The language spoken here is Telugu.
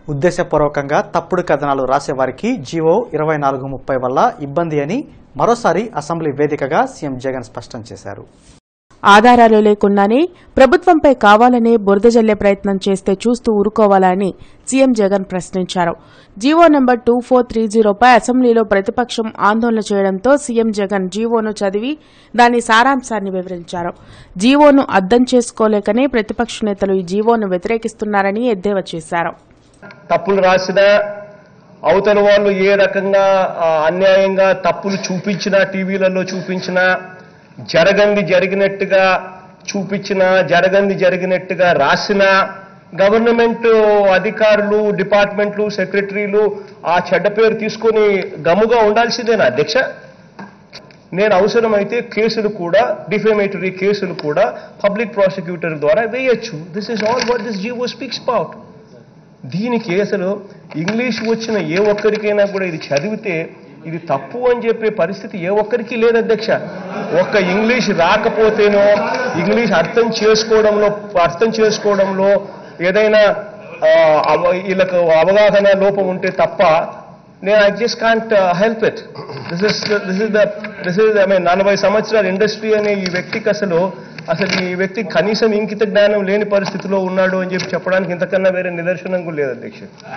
ఉద్దేశపూర్వకంగా తప్పుడు కథనాలు రాసేవారికి జీవో ఇరవై నాలుగు ముప్పై వల్ల ఇబ్బంది అని మరోసారి అసెంబ్లీ వేదికగా సీఎం జగన్ స్పష్టం చేశారు ఆధారాలు లేకుండానే ప్రభుత్వంపై కావాలనే బురద జల్లే ప్రయత్నం చేస్తే చూస్తూ ఊరుకోవాలని సీఎం జగన్ ప్రశ్నించారు GO number two four three జీరోపై అసెంబ్లీలో ప్రతిపక్షం ఆందోళన చేయడంతో సీఎం జగన్ జీవోను చదివి దాని సారాంశాన్ని వివరించారు జీవోను అర్థం చేసుకోలేకనే ప్రతిపక్ష నేతలు ఈ జీవోను వ్యతిరేకిస్తున్నారని ఎద్దేవా చేశారు తప్పులు రాసిన అవతల వాళ్ళు ఏ రకంగా ఆ, అన్యాయంగా తప్పులు చూపించినా టీవీలలో చూపించినా జరగంది జరిగినట్టుగా చూపించిన జరగంది జరిగినట్టుగా రాసిన గవర్నమెంట్ అధికారులు డిపార్ట్మెంట్లు సెక్రటరీలు ఆ చెడ్డ పేరు తీసుకొని గమ్ముగా ఉండాల్సిందేనా అధ్యక్ష నేను అవసరమైతే కేసులు కూడా డిఫేమేటరీ కేసులు కూడా పబ్లిక్ ప్రాసిక్యూటర్ ద్వారా వేయొచ్చు this is all what this GO speaks about దీనికి అసలు ఇంగ్లీష్ వచ్చిన ఏ ఒక్కరికైనా కూడా ఇది చదివితే ఇది తప్పు అని చెప్పే పరిస్థితి ఏ ఒక్కరికి లేదు అధ్యక్ష ఒక్క ఇంగ్లీష్ రాకపోతేనో ఇంగ్లీష్ అర్థం చేసుకోవడంలో అర్థం చేసుకోవడంలో ఏదైనా ఆ, అవ- వీళ్ళకు అవగాహన లోపం ఉంటే తప్ప నేను I just can't help it this is this is the this is I mean నలభై సంవత్సరాల ఇండస్ట్రీ అనే ఈ వ్యక్తికి అసలు అసలు ఈ వ్యక్తి కనీసం ఇంకిత జ్ఞానం లేని పరిస్థితిలో ఉన్నాడు అని చెప్పి చెప్పడానికి ఇంతకన్నా వేరే నిదర్శనం కూడా లేదు అధ్యక్ష